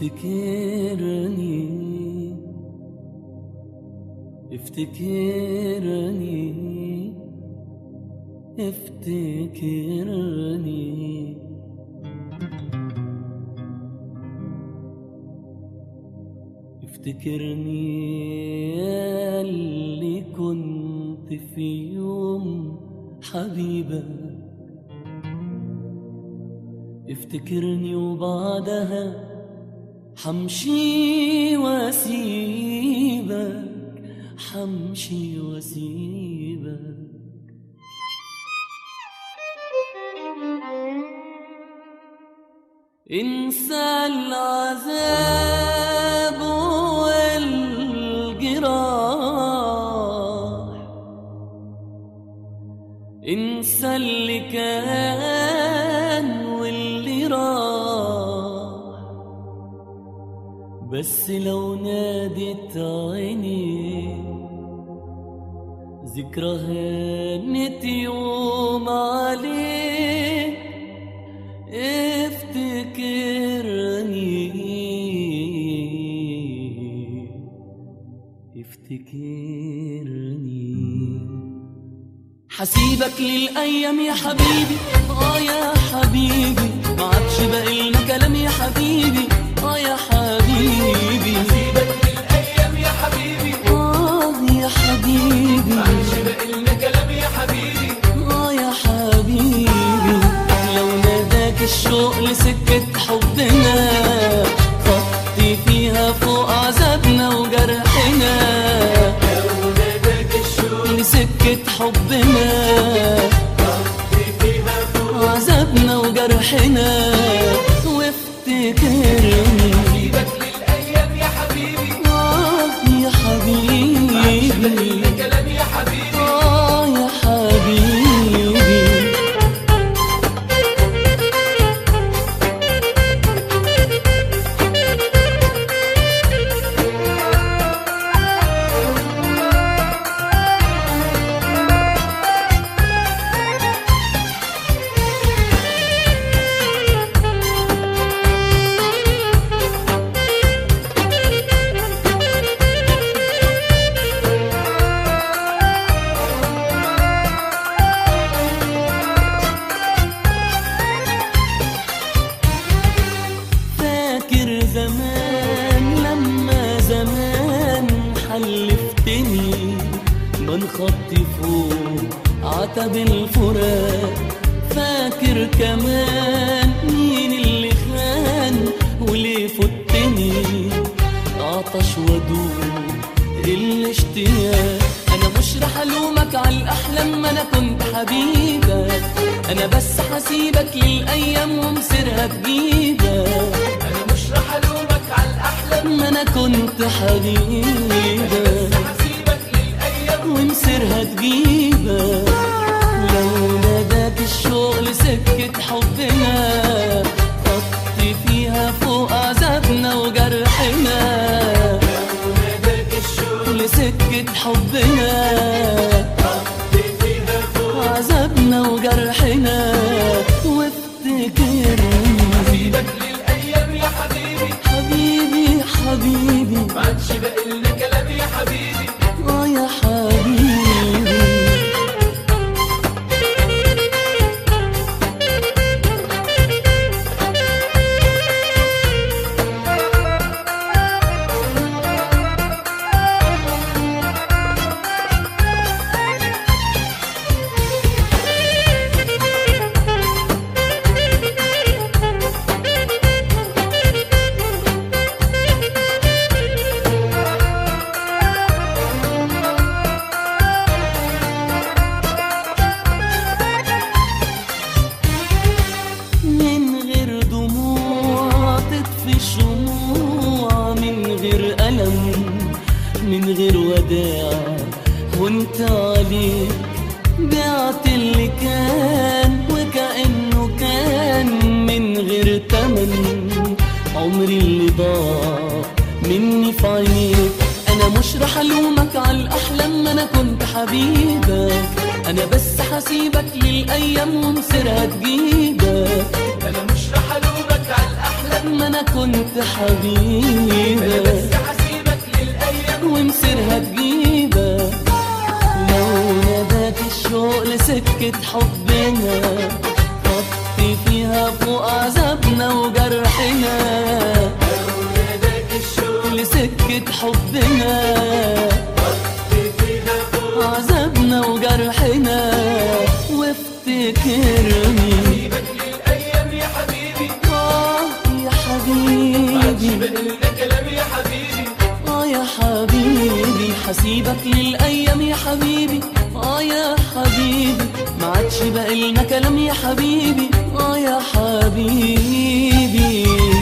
افتكرني افتكرني افتكرني افتكرني يا اللي كنت في يوم حبيبك افتكرني وبعدها حمشي واسيبك حمشي واسيبك انسى العذاب والجراح انسى اللي كان واللي راح بس لو نادت عيني ذكرى هانت يوم عليك افتكرني افتكرني حسيبك للأيام يا حبيبي آه يا حبيبي ما عادش باقي لنا كلام يا حبيبي آه يا حبيبي سيبك للأيام يا حبيبي آه يا حبيبي معلش باقي لنا كلام يا حبيبي آه يا حبيبي لو ناداك الشوق لسكة حبنا خطي فيها فوق عذابنا وجرحنا لو ناداك الشوق لسكة حبنا خطي فيها فوق عذابنا وجرحنا وافتكرني سيبك للأيام يا حبيبي آه يا معلش باقي حبيبي لنا كلام يا حبيبي آه يا حبيبي فاكر زمان لما زمان حلفتني من خطي فوق عتب الفراق فاكر كمان مين اللي خان وليه فتني عطش ودوب الاشتياق انا مش رح الومك على الاحلام ما انا كنت حبيبك انا بس حسيبك للايام ومصيرها تجيبك أنا مش رح ألومك على الأحلام ما انا كنت حبيبك هسيبك للأيام ومصيرها تجيبك لو ناداك الشوق لسكة حبنا خطي فيها فوق عذابنا وجرحنا لو ناداك الشوق لسكة حبنا خطي فيها فوق عذابنا وجرحنا وافتكرني سيبك للأيام يا حبيبي حبيبي حبيبي ما عادش باقي لنا كلام يا حبيبي اه يا حبيبي من غير دموع تطفي شموع من غير ألم من غير وداع وانت عليك بعت اللي كان وكأنه كان من غير تمن عمري اللي ضاع مني في عينيك انا مش رح الومك على الاحلام ما انا كنت حبيبك انا بس حسيبك للايام ومصيرها تجيبك أنا مش رح ألومك على الأحلام حبيبك ما انا كنت انا حبيبك بس هسيبك للايام ومصيرها تجيبك لو ناداك الشوق لسكة حبنا خطي فيها فوق عذابنا وجرحنا ناداك الشوق لسكة حبنا فيها فوق عذابنا وجرحنا وافتكرني سيبك للايام يا حبيبي آه يا حبيبي بقلنا كلام يا حبيبي آه يا حبيبي حسيبك للأيام يا حبيبي آه يا حبيبي ما عادش بقى لنا كلام يا حبيبي آه يا حبيبي